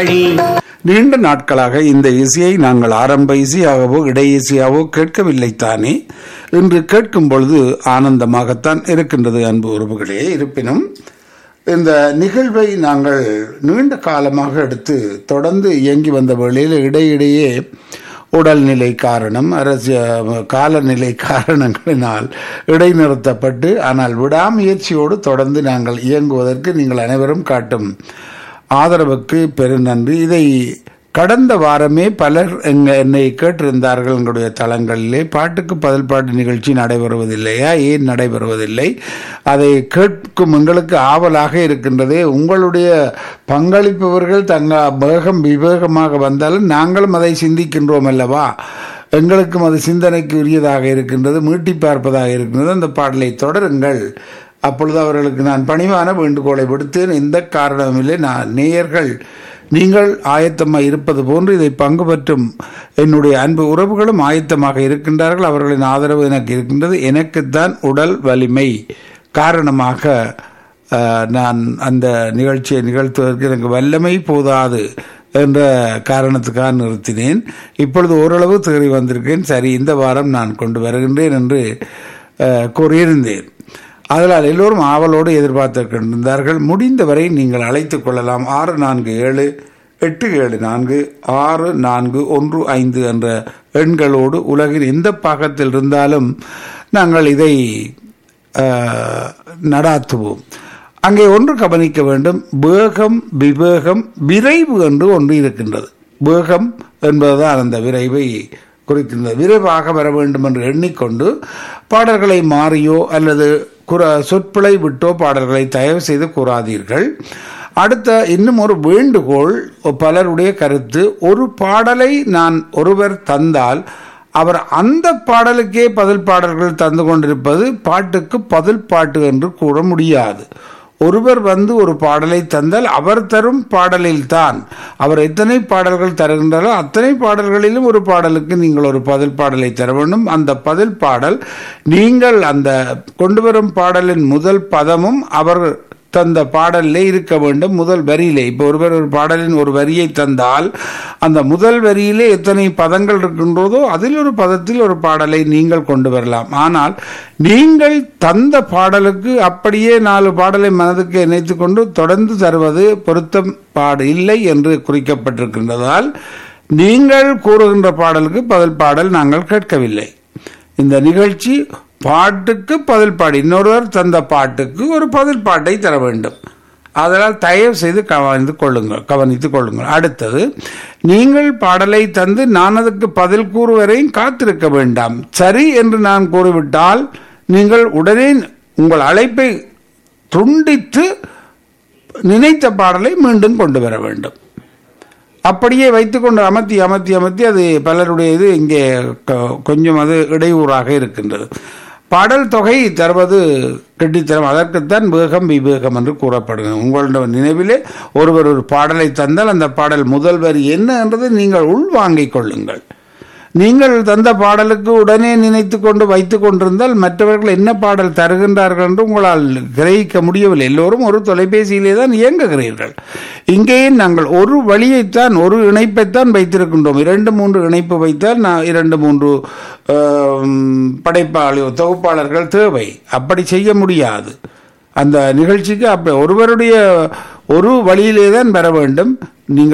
நீண்ட நாட்களாக இந்த இசையை நாங்கள் ஆரம்ப இசையாகவோ இடை இசையாகவோ கேட்கவில்லைத்தானே இன்று கேட்கும் பொழுது ஆனந்தமாகத்தான் இருக்கின்றது அன்பு உறவுகளே இருப்பினும் இந்த நிகழ்வை நாங்கள் நீண்ட காலமாக எடுத்து தொடர்ந்து இயங்கி வந்த வேளையில் இடையிடையே உடல்நிலை காரணம் அரசியல் காலநிலை காரணங்களினால் இடைநிறுத்தப்பட்டு ஆனால் விடாமுயற்சியோடு தொடர்ந்து நாங்கள் இயங்குவதற்கு நீங்கள் அனைவரும் காட்டும் ஆதரவுக்கு பெருநன்றி இதை கடந்த வாரமே பலர் எங்க என்னை கேட்டிருந்தார்கள் எங்களுடைய தளங்களிலே பாட்டுக்கு பதில் பாட்டு நிகழ்ச்சி நடைபெறுவதில்லையா ஏன் நடைபெறுவதில்லை அதை கேட்கும் எங்களுக்கு ஆவலாக இருக்கின்றதே உங்களுடைய பங்களிப்பவர்கள் தங்க வேகம் விவேகமாக வந்தாலும் நாங்களும் அதை சிந்திக்கின்றோம் அல்லவா எங்களுக்கும் அது சிந்தனைக்கு உரியதாக இருக்கின்றது மீட்டி பார்ப்பதாக இருக்கின்றது அந்த பாடலை தொடருங்கள் அப்பொழுது அவர்களுக்கு நான் பணிவான வேண்டுகோளை விடுத்தேன் எந்த காரணமில்லை நான் நேயர்கள் நீங்கள் ஆயத்தமாக இருப்பது போன்று இதை பங்கு பெற்றும் என்னுடைய அன்பு உறவுகளும் ஆயத்தமாக இருக்கின்றார்கள் அவர்களின் ஆதரவு எனக்கு இருக்கின்றது எனக்குத்தான் உடல் வலிமை காரணமாக அஹ், நான் அந்த நிகழ்ச்சியை நிகழ்த்துவதற்கு எனக்கு வல்லமை போதாது என்ற காரணத்துக்காக நிறுத்தினேன் இப்பொழுது ஓரளவு தேறி வந்திருக்கேன் சரி இந்த வாரம் நான் கொண்டு வருகின்றேன் என்று அஹ், கூறியிருந்தேன் அதனால் எல்லோரும் ஆவலோடு எதிர்பார்த்திருக்கின்றார்கள் முடிந்தவரை நீங்கள் அழைத்துக் கொள்ளலாம் ஆறு நான்கு ஏழு எட்டு ஏழு நான்கு ஆறு நான்கு ஒன்று ஐந்து என்ற எண்களோடு உலகின் எந்த பாகத்தில் இருந்தாலும் நாங்கள் இதை அஹ், நடாத்துவோம் அங்கே ஒன்று கவனிக்க வேண்டும் வேகம் விவேகம் விரைவு என்று ஒன்று இருக்கின்றது வேகம் என்பதுதான் அந்த விரைவை குறிக்கின்றது விரைவாக வர வேண்டும் என்று எண்ணிக்கொண்டு பாடல்களை மாறியோ அல்லது குற சொற்பிழை விட்டோ பாடல்களை தயவு செய்து கூறாதீர்கள் அடுத்த இன்னும் ஒரு வேண்டுகோள் பலருடைய கருத்து ஒரு பாடலை நான் ஒருவர் தந்தால் அவர் அந்த பாடலுக்கே பதில் பாடல்கள் தந்து கொண்டிருப்பது பாட்டுக்கு பதில் பாட்டு என்று கூற முடியாது ஒருவர் வந்து ஒரு பாடலை தந்தால் அவர் தரும் பாடலில் தான் அவர் எத்தனை பாடல்கள் தருகின்றாரோ அத்தனை பாடல்களிலும் ஒரு பாடலுக்கு நீங்கள் ஒரு பதில் பாடலை தர வேண்டும் அந்த பதில் பாடல் நீங்கள் அந்த கொண்டு வரும் பாடலின் முதல் பதமும் அவர் தந்த பாடலிலே இருக்க வேண்டும் முதல் வரியிலே இப்போ ஒருவர் ஒரு பாடலின் ஒரு வரியை தந்தால் அந்த முதல் வரியிலே எத்தனை பதங்கள் இருக்கின்றதோ அதில் ஒரு பதத்தில் ஒரு பாடலை நீங்கள் கொண்டு வரலாம் ஆனால் நீங்கள் தந்த பாடலுக்கு அப்படியே நாலு பாடலை மனதுக்கு இணைத்து கொண்டு தொடர்ந்து தருவது பொருத்தம் பாடு இல்லை என்று குறிக்கப்பட்டிருக்கின்றதால் நீங்கள் கூறுகின்ற பாடலுக்கு பதில் பாடல் நாங்கள் கேட்கவில்லை இந்த நிகழ்ச்சி பாட்டுக்கு பதில் பாடு இன்னொருவர் தந்த பாட்டுக்கு ஒரு பதில் பாட்டை தர வேண்டும் அதனால் தயவு செய்து கவனித்து கொள்ளுங்கள் கவனித்துக் கொள்ளுங்கள் அடுத்தது நீங்கள் பாடலை தந்து நான் அதுக்கு பதில் கூறுவரையும் காத்திருக்க வேண்டாம் சரி என்று நான் கூறிவிட்டால் நீங்கள் உடனே உங்கள் அழைப்பை துண்டித்து நினைத்த பாடலை மீண்டும் கொண்டு வர வேண்டும் அப்படியே வைத்துக்கொண்டு அமர்த்தி அமர்த்தி அமர்த்தி அது பலருடைய இது இங்கே கொ- கொஞ்சம் அது இடையூறாக இருக்கின்றது பாடல் தொகை தருவது கெட்டித்தரம் அதற்குத்தான் வேகம் விவேகம் என்று கூறப்படுகிறது உங்களுடைய நினைவிலே ஒருவர் ஒரு பாடலை தந்தால் அந்த பாடல் முதல் வரி என்ன என்றதை நீங்கள் உள்வாங்கிக் கொள்ளுங்கள் நீங்கள் தந்த பாடலுக்கு உடனே நினைத்து கொண்டு வைத்துக் கொண்டிருந்தால் மற்றவர்கள் என்ன பாடல் தருகின்றார்கள் என்று உங்களால் கிரகிக்க முடியவில்லை எல்லோரும் ஒரு தொலைபேசியிலே தான் இயங்குகிறீர்கள் இங்கேயும் நாங்கள் ஒரு வழியைத்தான் ஒரு இணைப்பைத்தான் வைத்திருக்கின்றோம் இரண்டு மூன்று இணைப்பு வைத்தால் நான் இரண்டு மூன்று ஆம், படைப்பாளி தொகுப்பாளர்கள் தேவை அப்படி செய்ய முடியாது அந்த நிகழ்ச்சிக்கு அப்ப ஒருவருடைய ஒரு வழியிலே தான் வர வேண்டும் நீங்கள்